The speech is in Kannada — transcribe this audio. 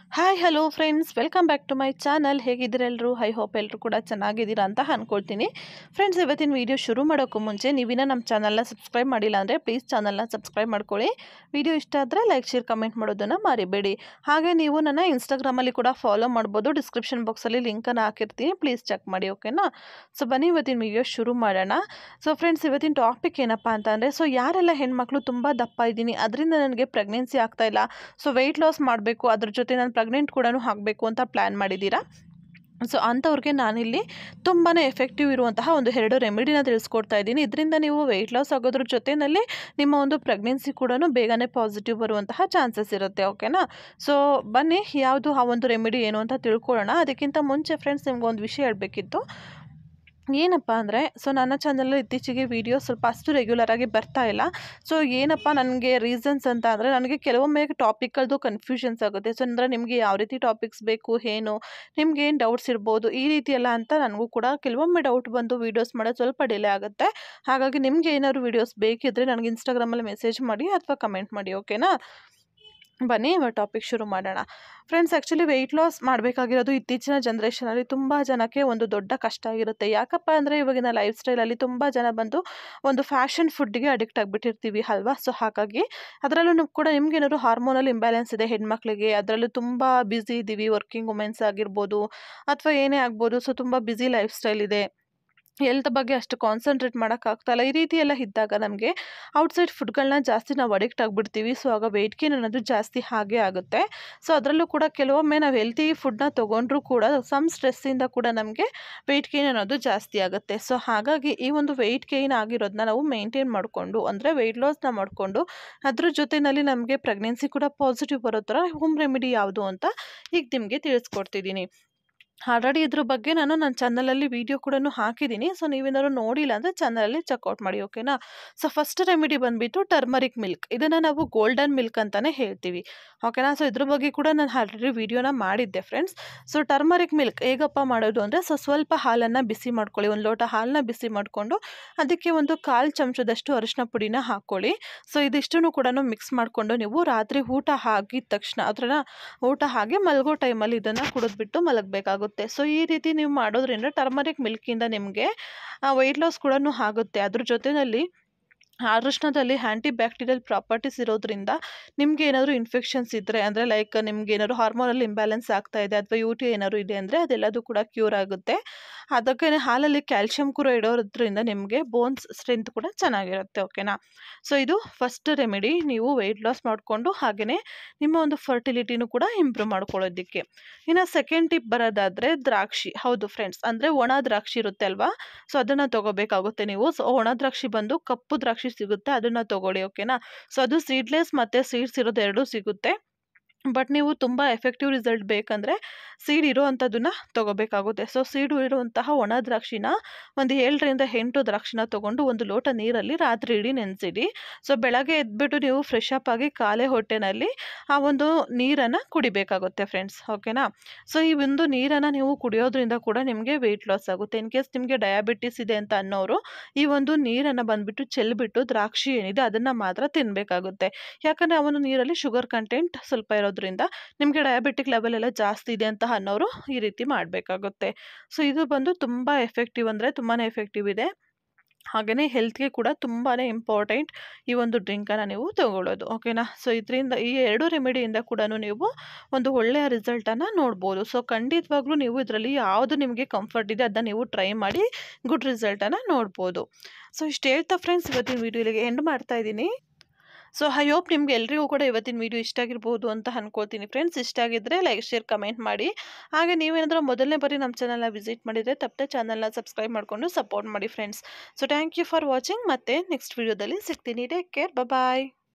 hi hello friends welcome back to my channel ಹೇಗಿದ್ದೀರ ಎಲ್ಲರೂ ಐ ಹೋಪ್ ಎಲ್ಲರೂ ಕೂಡ ಚೆನ್ನಾಗಿದ್ದೀರಾ ಅಂತ ಅಂದ್ಕೊಳ್ತೀನಿ ಫ್ರೆಂಡ್ಸ್ ಇವತ್ತಿನ ವೀಡಿಯೋ ಶುರು ಮಾಡೋಕ್ಕೂ ಮುಂಚೆ ನೀವಿನ ನಮ್ಮ ಚಾನಲ್ನ ಸಬ್ಸ್ಕ್ರೈಬ್ ಮಾಡಿಲ್ಲ ಅಂದರೆ ಪ್ಲೀಸ್ ಚಾನಲ್ನ ಸಬ್ಸ್ಕ್ರೈಬ್ ಮಾಡ್ಕೊಳ್ಳಿ ವಿಡಿಯೋ ಇಷ್ಟ ಆದರೆ ಲೈಕ್ ಶೇರ್ ಕಮೆಂಟ್ ಮಾಡೋದನ್ನು ಮರಿಬೇಡಿ ಹಾಗೆ ನೀವು ನನ್ನ ಇನ್ಸ್ಟಾಗ್ರಾಮಲ್ಲಿ ಕೂಡ ಫಾಲೋ ಮಾಡ್ಬೋದು ಡಿಸ್ಕ್ರಿಪ್ಷನ್ ಬಾಕ್ಸಲ್ಲಿ ಲಿಂಕನ್ನು ಹಾಕಿರ್ತೀನಿ ಪ್ಲೀಸ್ ಚೆಕ್ ಮಾಡಿ ಓಕೆನಾ ಸೊ ಬನ್ನಿ ಇವತ್ತಿನ ವಿಡಿಯೋ ಶುರು ಮಾಡೋಣ ಸೊ ಫ್ರೆಂಡ್ಸ್ ಇವತ್ತಿನ ಟಾಪಿಕ್ ಏನಪ್ಪ ಅಂತಂದರೆ ಸೊ ಯಾರೆಲ್ಲ ಹೆಣ್ಮಕ್ಳು ತುಂಬ ದಪ್ಪ ಇದ್ದೀನಿ ಅದರಿಂದ ನನಗೆ ಪ್ರೆಗ್ನೆನ್ಸಿ ಆಗ್ತಾ ಇಲ್ಲ ಸೊ ವೆಯ್ಟ್ ಲಾಸ್ ಮಾಡಬೇಕು ಅದ್ರ ಜೊತೆ ನಾನು ಪ್ರೆಗ್ನೆಂಟ್ ಕೂಡ ಆಗಬೇಕು ಅಂತ ಪ್ಲ್ಯಾನ್ ಮಾಡಿದ್ದೀರಾ ಸೊ ಅಂಥವ್ರಿಗೆ ನಾನಿಲ್ಲಿ ತುಂಬಾ ಎಫೆಕ್ಟಿವ್ ಇರುವಂತಹ ಒಂದು ಎರಡು ರೆಮಿಡಿನ ತಿಳಿಸ್ಕೊಡ್ತಾ ಇದ್ದೀನಿ ಇದರಿಂದ ನೀವು ವೆಯ್ಟ್ ಲಾಸ್ ಆಗೋದ್ರ ಜೊತೆಯಲ್ಲಿ ನಿಮ್ಮ ಒಂದು ಪ್ರೆಗ್ನೆನ್ಸಿ ಕೂಡ ಬೇಗನೆ ಪಾಸಿಟಿವ್ ಬರುವಂತಹ ಚಾನ್ಸಸ್ ಇರುತ್ತೆ ಓಕೆನಾ ಸೊ ಬನ್ನಿ ಯಾವುದು ಆ ಒಂದು ರೆಮಿಡಿ ಏನು ಅಂತ ತಿಳ್ಕೊಳ್ಳೋಣ ಅದಕ್ಕಿಂತ ಮುಂಚೆ ಫ್ರೆಂಡ್ಸ್ ನಿಮ್ಗೊಂದು ವಿಷಯ ಹೇಳಬೇಕಿತ್ತು ಏನಪ್ಪ ಅಂದರೆ ಸೊ ನನ್ನ ಚಾನಲಲ್ಲಿ ಇತ್ತೀಚೆಗೆ ವೀಡಿಯೋ ಸ್ವಲ್ಪ ಅಷ್ಟು ರೆಗ್ಯುಲರಾಗಿ ಬರ್ತಾ ಇಲ್ಲ ಸೊ ಏನಪ್ಪ ನನಗೆ ರೀಸನ್ಸ್ ಅಂತ ಅಂದರೆ ನನಗೆ ಕೆಲವೊಮ್ಮೆ ಟಾಪಿಕಲ್ದು ಕನ್ಫ್ಯೂಷನ್ಸ್ ಆಗುತ್ತೆ ಸೊ ಅಂದರೆ ನಿಮಗೆ ಯಾವ ರೀತಿ ಟಾಪಿಕ್ಸ್ ಬೇಕು ಏನು ನಿಮ್ಗೆ ಏನು ಡೌಟ್ಸ್ ಇರ್ಬೋದು ಈ ರೀತಿ ಎಲ್ಲ ಅಂತ ನನಗೂ ಕೂಡ ಕೆಲವೊಮ್ಮೆ ಡೌಟ್ ಬಂದು ವೀಡಿಯೋಸ್ ಮಾಡೋದು ಸ್ವಲ್ಪ ಡಿಲೇ ಆಗುತ್ತೆ ಹಾಗಾಗಿ ನಿಮ್ಗೆ ಏನಾದ್ರು ವೀಡಿಯೋಸ್ ಬೇಕಿದ್ದರೆ ನನಗೆ ಇನ್ಸ್ಟಾಗ್ರಾಮಲ್ಲಿ ಮೆಸೇಜ್ ಮಾಡಿ ಅಥವಾ ಕಮೆಂಟ್ ಮಾಡಿ ಓಕೆನಾ ಬನ್ನಿ ಇವಾಗ ಟಾಪಿಕ್ ಶುರು ಮಾಡೋಣ ಫ್ರೆಂಡ್ಸ್ ಆ್ಯಕ್ಚುಲಿ ವೆಯ್ಟ್ ಲಾಸ್ ಮಾಡಬೇಕಾಗಿರೋದು ಇತ್ತೀಚಿನ ಜನ್ರೇಷನಲ್ಲಿ ತುಂಬ ಜನಕ್ಕೆ ಒಂದು ದೊಡ್ಡ ಕಷ್ಟ ಆಗಿರುತ್ತೆ ಯಾಕಪ್ಪ ಅಂದರೆ ಇವಾಗಿನ ಲೈಫ್ ಸ್ಟೈಲಲ್ಲಿ ತುಂಬ ಜನ ಬಂದು ಒಂದು ಫ್ಯಾಷನ್ ಫುಡ್ಡಿಗೆ ಅಡಿಕ್ಟ್ ಆಗಿಬಿಟ್ಟಿರ್ತೀವಿ ಅಲ್ವಾ ಸೊ ಹಾಗಾಗಿ ಅದರಲ್ಲೂ ಕೂಡ ನಿಮ್ಗೇನಾದ್ರು ಹಾರ್ಮೋನಲ್ ಇಂಬ್ಯಾಲೆನ್ಸ್ ಇದೆ ಹೆಣ್ಮಕ್ಳಿಗೆ ಅದರಲ್ಲೂ ತುಂಬ ಬ್ಯುಸಿ ಇದ್ದೀವಿ ವರ್ಕಿಂಗ್ ವುಮೆನ್ಸ್ ಆಗಿರ್ಬೋದು ಅಥವಾ ಏನೇ ಆಗ್ಬೋದು ಸೊ ತುಂಬ ಬ್ಯುಸಿ ಲೈಫ್ ಸ್ಟೈಲ್ ಇದೆ ಹೆಲ್ತ್ ಬಗ್ಗೆ ಅಷ್ಟು ಕಾನ್ಸಂಟ್ರೇಟ್ ಮಾಡೋಕ್ಕಾಗ್ತಾಯಿಲ್ಲ ಈ ರೀತಿ ಎಲ್ಲ ಇದ್ದಾಗ ನಮಗೆ ಔಟ್ಸೈಡ್ ಫುಡ್ಗಳನ್ನ ಜಾಸ್ತಿ ನಾವು ಅಡಿಕ್ಟ್ ಆಗಿಬಿಡ್ತೀವಿ ಸೊ ಆಗ ವೆಯ್ಟ್ ಗೇನ್ ಅನ್ನೋದು ಜಾಸ್ತಿ ಹಾಗೆ ಆಗುತ್ತೆ ಸೊ ಅದರಲ್ಲೂ ಕೂಡ ಕೆಲವೊಮ್ಮೆ ನಾವು ಹೆಲ್ತಿ ಫುಡ್ನ ತೊಗೊಂಡ್ರೂ ಕೂಡ ಸಮ್ ಸ್ಟ್ರೆಸ್ಸಿಂದ ಕೂಡ ನಮಗೆ ವೆಯ್ಟ್ ಗೇನ್ ಅನ್ನೋದು ಜಾಸ್ತಿ ಆಗುತ್ತೆ ಸೊ ಹಾಗಾಗಿ ಈ ಒಂದು ವೆಯ್ಟ್ ಗೇನ್ ಆಗಿರೋದನ್ನ ನಾವು ಮೇಂಟೈನ್ ಮಾಡಿಕೊಂಡು ಅಂದರೆ ವೆಯ್ಟ್ ಲಾಸ್ನ ಮಾಡಿಕೊಂಡು ಅದ್ರ ಜೊತೆಯಲ್ಲಿ ನಮಗೆ ಪ್ರೆಗ್ನೆನ್ಸಿ ಕೂಡ ಪಾಸಿಟಿವ್ ಬರೋ ಥರ ಹೋಮ್ ರೆಮಿಡಿ ಯಾವುದು ಅಂತ ಈಗ ನಿಮಗೆ ತಿಳಿಸ್ಕೊಡ್ತಿದ್ದೀನಿ ಆಲ್ರೆಡಿ ಇದ್ರ ಬಗ್ಗೆ ನಾನು ನನ್ನ ಚಾನಲಲ್ಲಿ ವೀಡಿಯೋ ಕೂಡ ಹಾಕಿದ್ದೀನಿ ಸೊ ನೀವೇನಾದ್ರು ನೋಡಿಲ್ಲ ಅಂದರೆ ಚಾನಲಲ್ಲಿ ಚೆಕ್ಔಟ್ ಮಾಡಿ ಓಕೆನಾ ಸೊ ಫಸ್ಟ್ ರೆಮಿಡಿ ಬಂದುಬಿಟ್ಟು ಟರ್ಮರಿಕ್ ಮಿಲ್ಕ್ ಇದನ್ನು ನಾವು ಗೋಲ್ಡನ್ ಮಿಲ್ಕ್ ಅಂತಲೇ ಹೇಳ್ತೀವಿ ಓಕೆನಾ ಸೊ ಇದ್ರ ಬಗ್ಗೆ ಕೂಡ ನಾನು ಆಲ್ರೆಡಿ ವೀಡಿಯೋನ ಮಾಡಿದ್ದೆ ಫ್ರೆಂಡ್ಸ್ ಸೊ ಟರ್ಮರಿಕ್ ಮಿಲ್ಕ್ ಹೇಗಪ್ಪ ಮಾಡೋದು ಅಂದರೆ ಸೊ ಸ್ವಲ್ಪ ಹಾಲನ್ನು ಬಿಸಿ ಮಾಡ್ಕೊಳ್ಳಿ ಒಂದು ಲೋಟ ಹಾಲನ್ನ ಬಿಸಿ ಮಾಡಿಕೊಂಡು ಅದಕ್ಕೆ ಒಂದು ಕಾಲು ಚಮಚದಷ್ಟು ಅರಿಶಿನ ಪುಡಿನ ಹಾಕ್ಕೊಳ್ಳಿ ಸೊ ಇದಿಷ್ಟನ್ನು ಕೂಡ ಮಿಕ್ಸ್ ಮಾಡಿಕೊಂಡು ನೀವು ರಾತ್ರಿ ಊಟ ಆಗಿದ ತಕ್ಷಣ ಅದನ್ನ ಊಟ ಹಾಗೆ ಮಲಗೋ ಟೈಮಲ್ಲಿ ಇದನ್ನು ಕುಡಿದ್ಬಿಟ್ಟು ಮಲಗಬೇಕಾಗುತ್ತೆ ಸೊ ಈ ರೀತಿ ನೀವು ಮಾಡೋದ್ರಿಂದ ಟರ್ಮರಿಕ್ ಮಿಲ್ಕಿಂದ ನಿಮಗೆ ವೆಯ್ಟ್ ಲಾಸ್ ಕೂಡ ಆಗುತ್ತೆ ಅದ್ರ ಜೊತೆಯಲ್ಲಿ ಅರಿಶಿಣದಲ್ಲಿ ಆ್ಯಂಟಿ ಬ್ಯಾಕ್ಟೀರಿಯಲ್ ಪ್ರಾಪರ್ಟೀಸ್ ಇರೋದ್ರಿಂದ ನಿಮ್ಗೆ ಏನಾದರೂ ಇನ್ಫೆಕ್ಷನ್ಸ್ ಇದ್ದರೆ ಅಂದರೆ ಲೈಕ್ ನಿಮ್ಗೆ ಏನಾದ್ರು ಹಾರ್ಮೋನಲ್ ಇಂಬ್ಯಾಲೆನ್ಸ್ ಆಗ್ತಾ ಇದೆ ಅಥವಾ ಯು ಟಿ ಏನಾದ್ರು ಇದೆ ಅಂದರೆ ಅದೆಲ್ಲದೂ ಕೂಡ ಕ್ಯೂರ್ ಆಗುತ್ತೆ ಅದಕ್ಕೆ ಹಾಲಲ್ಲಿ ಕ್ಯಾಲ್ಶಿಯಂ ಕೂಡ ಇಡೋದ್ರಿಂದ ನಿಮಗೆ ಬೋನ್ಸ್ ಸ್ಟ್ರೆಂತ್ ಕೂಡ ಚೆನ್ನಾಗಿರುತ್ತೆ ಓಕೆನಾ ಸೊ ಇದು ಫಸ್ಟ್ ರೆಮಿಡಿ ನೀವು ವೆಯ್ಟ್ ಲಾಸ್ ಮಾಡಿಕೊಂಡು ಹಾಗೆಯೇ ನಿಮ್ಮ ಒಂದು ಫರ್ಟಿಲಿಟಿನೂ ಕೂಡ ಇಂಪ್ರೂವ್ ಮಾಡ್ಕೊಳ್ಳೋದಕ್ಕೆ ಇನ್ನು ಸೆಕೆಂಡ್ ಟಿಪ್ ಬರೋದಾದರೆ ದ್ರಾಕ್ಷಿ ಹೌದು ಫ್ರೆಂಡ್ಸ್ ಅಂದರೆ ಒಣ ದ್ರಾಕ್ಷಿ ಇರುತ್ತೆ ಅಲ್ವಾ ಸೊ ಅದನ್ನು ತೊಗೋಬೇಕಾಗುತ್ತೆ ನೀವು ಸೊ ಒಣ ದ್ರಾಕ್ಷಿ ಬಂದು ಕಪ್ಪು ದ್ರಾಕ್ಷಿ ಸಿಗುತ್ತೆ ಅದನ್ನು ತೊಗೊಳ್ಳಿ ಓಕೆನಾ ಸೊ ಅದು ಸೀಡ್ಲೆಸ್ ಮತ್ತು ಸೀಡ್ಸ್ ಇರೋದು ಎರಡೂ ಸಿಗುತ್ತೆ ಬಟ್ ನೀವು ತುಂಬ ಎಫೆಕ್ಟಿವ್ ರಿಸಲ್ಟ್ ಬೇಕಂದರೆ ಸೀಡ್ ಇರೋವಂಥದ್ದನ್ನ ತೊಗೋಬೇಕಾಗುತ್ತೆ ಸೊ ಸೀಡು ಇರುವಂತಹ ಒಣ ದ್ರಾಕ್ಷಿನ ಒಂದು ಏಳರಿಂದ ಎಂಟು ದ್ರಾಕ್ಷಿನ ತೊಗೊಂಡು ಒಂದು ಲೋಟ ನೀರಲ್ಲಿ ರಾತ್ರಿ ಇಡೀ ನೆನೆಸಿಡಿ ಸೊ ಬೆಳಗ್ಗೆ ಎದ್ಬಿಟ್ಟು ನೀವು ಫ್ರೆಶ್ ಅಪ್ ಆಗಿ ಖಾಲಿ ಹೊಟ್ಟೆನಲ್ಲಿ ಆ ಒಂದು ನೀರನ್ನು ಕುಡಿಬೇಕಾಗುತ್ತೆ ಫ್ರೆಂಡ್ಸ್ ಓಕೆನಾ ಸೊ ಈ ಒಂದು ನೀರನ್ನು ನೀವು ಕುಡಿಯೋದ್ರಿಂದ ಕೂಡ ನಿಮಗೆ ವೆಯ್ಟ್ ಲಾಸ್ ಆಗುತ್ತೆ ಇನ್ ಕೇಸ್ ನಿಮಗೆ ಡಯಾಬಿಟಿಸ್ ಇದೆ ಅಂತ ಅನ್ನೋರು ಈ ಒಂದು ನೀರನ್ನು ಬಂದುಬಿಟ್ಟು ಚೆಲ್ಬಿಟ್ಟು ದ್ರಾಕ್ಷಿ ಏನಿದೆ ಅದನ್ನು ಮಾತ್ರ ತಿನ್ನಬೇಕಾಗುತ್ತೆ ಯಾಕಂದರೆ ಆ ಒಂದು ನೀರಲ್ಲಿ ಶುಗರ್ ಕಂಟೆಂಟ್ ಸ್ವಲ್ಪ ಇರೋದ್ರಿಂದ ನಿಮಗೆ ಡಯಾಬಿಟಿಕ್ ಲೆವೆಲ್ ಎಲ್ಲ ಜಾಸ್ತಿ ಇದೆ ಅಂತ ಅನ್ನೋರು ಈ ರೀತಿ ಮಾಡಬೇಕಾಗುತ್ತೆ ಸೊ ಇದು ಬಂದು ತುಂಬ ಎಫೆಕ್ಟಿವ್ ಅಂದರೆ ತುಂಬಾ ಎಫೆಕ್ಟಿವ್ ಇದೆ ಹಾಗೆಯೇ ಹೆಲ್ತ್ಗೆ ಕೂಡ ತುಂಬಾ ಇಂಪಾರ್ಟೆಂಟ್ ಈ ಒಂದು ಡ್ರಿಂಕನ್ನು ನೀವು ತಗೊಳ್ಳೋದು ಓಕೆನಾ ಸೊ ಇದರಿಂದ ಈ ಎರಡು ರೆಮಿಡಿಯಿಂದ ಕೂಡ ನೀವು ಒಂದು ಒಳ್ಳೆಯ ರಿಸಲ್ಟನ್ನು ನೋಡ್ಬೋದು ಸೊ ಖಂಡಿತವಾಗ್ಲೂ ನೀವು ಇದರಲ್ಲಿ ಯಾವುದು ನಿಮಗೆ ಕಂಫರ್ಟ್ ಇದೆ ಅದನ್ನ ನೀವು ಟ್ರೈ ಮಾಡಿ ಗುಡ್ ರಿಸಲ್ಟನ್ನು ನೋಡ್ಬೋದು ಸೊ ಇಷ್ಟು ಹೇಳ್ತಾ ಫ್ರೆಂಡ್ಸ್ ಇವತ್ತಿನ ವೀಡಿಯೋಲಿಗೆ ಎಂಡ್ ಮಾಡ್ತಾ ಇದ್ದೀನಿ ಸೊ ಐ ಹೋಪ್ ನಿಮ್ಗೆ ಎಲ್ರಿಗೂ ಕೂಡ ಇವತ್ತಿನ ವೀಡಿಯೋ ಇಷ್ಟ ಆಗಿರ್ಬೋದು ಅಂತ ಅನ್ಕೋತೀನಿ ಫ್ರೆಂಡ್ಸ್ ಇಷ್ಟ ಆಗಿದ್ದರೆ ಲೈಕ್ ಶೇರ್ ಕಮೆಂಟ್ ಮಾಡಿ ಹಾಗೆ ನೀವೇನಾದರೂ ಮೊದಲನೇ ಬಾರಿ ನಮ್ಮ ಚಾನಲ್ನ ವಿಸಿಟ್ ಮಾಡಿದರೆ ತಪ್ಪದೆ ಚಾನಲ್ನ ಸಬ್ಸ್ಕ್ರೈಬ್ ಮಾಡಿಕೊಂಡು ಸಪೋರ್ಟ್ ಮಾಡಿ friends so thank you for watching ಮತ್ತೆ ನೆಕ್ಸ್ಟ್ ವೀಡಿಯೋದಲ್ಲಿ ಸಿಗ್ತೀನಿ ಟೇಕ್ ಕೇರ್ ಬಾಯ್